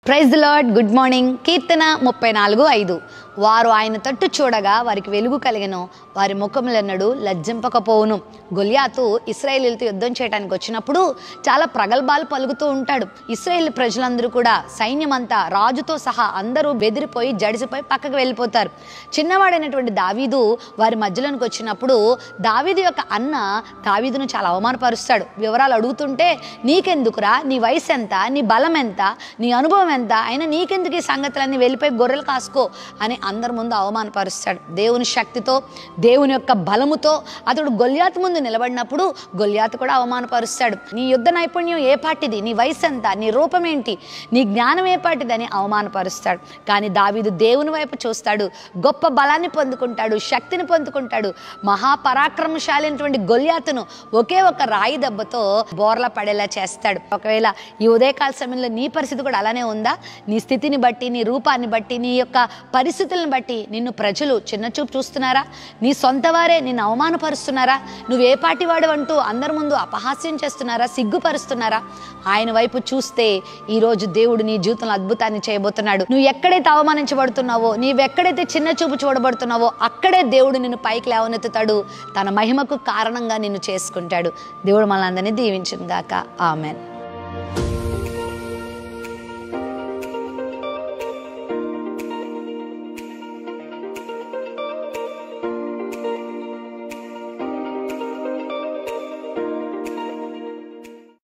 praise lord good morning కీర్తన ముప్పై నాలుగు ఐదు వారు ఆయన తట్టు చూడగా వారికి వెలుగు కలిగెను వారి ముఖములెన్నడు లజ్జింపకపోవును గొలియాతు ఇస్రాయేలీలతో యుద్ధం చేయడానికి వచ్చినప్పుడు చాలా ప్రగల్భాలు పలుకుతూ ఉంటాడు ఇస్రాయేల్ ప్రజలందరూ కూడా సైన్యమంతా రాజుతో సహా అందరూ బెదిరిపోయి జడిసిపోయి పక్కకు వెళ్ళిపోతారు చిన్నవాడైనటువంటి దావీదు వారి మధ్యలోనికి వచ్చినప్పుడు దావీదు యొక్క అన్న దావీదును చాలా అవమానపరుస్తాడు వివరాలు అడుగుతుంటే నీకెందుకురా నీ వయసు ఎంత నీ బలం ఎంత నీ అనుభవం ఎంత అయినా నీకెందుకు ఈ సంగతులన్నీ వెళ్ళిపోయి గొర్రెలు కాసుకో అని అందరి ముందు అవమానపరుస్తాడు దేవుని శక్తితో దేవుని యొక్క బలముతో అతడు గొల్యాతు ముందు నిలబడినప్పుడు గొల్యాతు కూడా అవమానపరుస్తాడు నీ యుద్ధ నైపుణ్యం ఏ పాటిది నీ వయసు ఎంత నీ రూపం ఏంటి నీ జ్ఞానం ఏ పాటిది అని అవమానపరుస్తాడు కానీ దావీదు దేవుని వైపు చూస్తాడు గొప్ప బలాన్ని పొందుకుంటాడు శక్తిని పొందుకుంటాడు మహాపరాక్రమశాలి అయినటువంటి గొల్యాతును ఒకే ఒక రాయి దెబ్బతో బోర్ల పడేలా చేస్తాడు ఒకవేళ ఈ ఉదయకాల సమయంలో నీ పరిస్థితి కూడా అలానే ఉందా నీ స్థితిని బట్టి నీ రూపాన్ని బట్టి నీ యొక్క పరిస్థితులను బట్టి నిన్ను ప్రజలు చిన్నచూపు చూస్తున్నారా నీ సొంత వారే నిన్ను అవమానపరుస్తున్నారా నువ్వు ఏ పాటి వాడు అంటూ అందరి ముందు అపహాస్యం చేస్తున్నారా సిగ్గుపరుస్తున్నారా ఆయన వైపు చూస్తే ఈరోజు దేవుడు నీ జీవితంలో అద్భుతాన్ని చేయబోతున్నాడు నువ్వు ఎక్కడైతే అవమానించబడుతున్నావో నీవెక్కడైతే చిన్న చూపు చూడబడుతున్నావో అక్కడే దేవుడు నిన్ను పైకి లేవనెత్తుతాడు తన మహిమకు కారణంగా నిన్ను చేసుకుంటాడు దేవుడు మనందరినీ దీవించింది గాక ఆమెన్